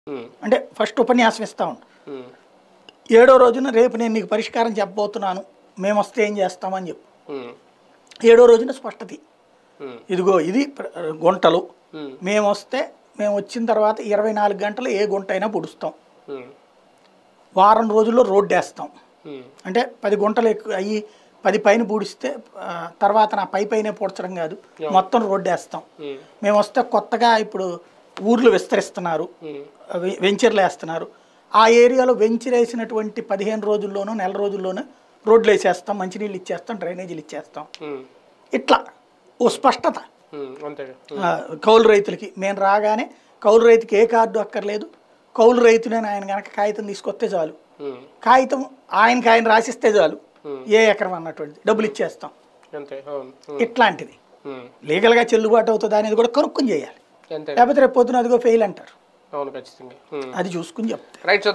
ఉమ్, అంటే ఫస్ట్ ఉపన్యాసం ఇస్తా ఉంటాం ఉమ్, ఏడో రోజున రేపు నేను నీకు పరిష్కారం చెప్పబోతున్నాను మేము వస్తే ఏం చేస్తామని చెప్పు ఉమ్, ఏడో రోజున స్పష్టత ఉమ్, ఇదిగో ఇది ప్ర- గుంటలు ఉమ్, మేము వస్తే మేము వచ్చిన తర్వాత ఇరవై నాలుగు గంటలు ఏ గుంట అయినా పొడుస్తాం ఉమ్, వారం రోజుల్లో రోడ్డు వేస్తాం ఉమ్, అంటే పది గుంటలు ఎక్కువ అయ్యి పది పైన పూడిస్తే ఆ, తర్వాత నా పై పైనే పూడ్చడం కాదు మొత్తం రోడ్డు వేస్తాం ఉమ్, మేము వస్తే కొత్తగా ఇప్పుడు ఊర్లు విస్తరిస్తున్నారు ఉమ్, వె- వెంచర్లు వేస్తున్నారు ఆ ఏరియాలో వెంచర్ వేసినటువంటి పదిహేను రోజుల్లోనూ నెల రోజుల్లోనూ రోడ్లు వేసేస్తాం మంచినీళ్ళు ఇచ్చేస్తాం డ్రైనేజీలు ఇచ్చేస్తాం ఉమ్, ఇట్లా ఓ స్పష్టత ఉమ్, అంతేగా ఆ, కౌలు రైతులకి మేము రాగానే కౌలు రైతుకి ఏ కార్డు అక్కర్లేదు కౌలు రైతునే ఆయన కనుక కాగితం తీసుకొస్తే చాలు ఉమ్, కాగితం ఆయనకి ఆయన రాసిస్తే చాలు Hmm. ఏ ఎకరం అన్నటువంటిది డబ్బులు ఇచ్చేస్తాం అంతే అవును ఉమ్, ఇట్లాంటిది ఉమ్, లీగల్గా చెల్లుబాటు అవుతుందా అనేది కూడా కనుక్కొని చేయాలి అంతే లేకపోతే రేపు పొద్దున అదిగో ఫెయిల్ అంటారు అవును ఖచ్చితంగా ఉమ్. అది చూసుకుని చెప్తారు రైట్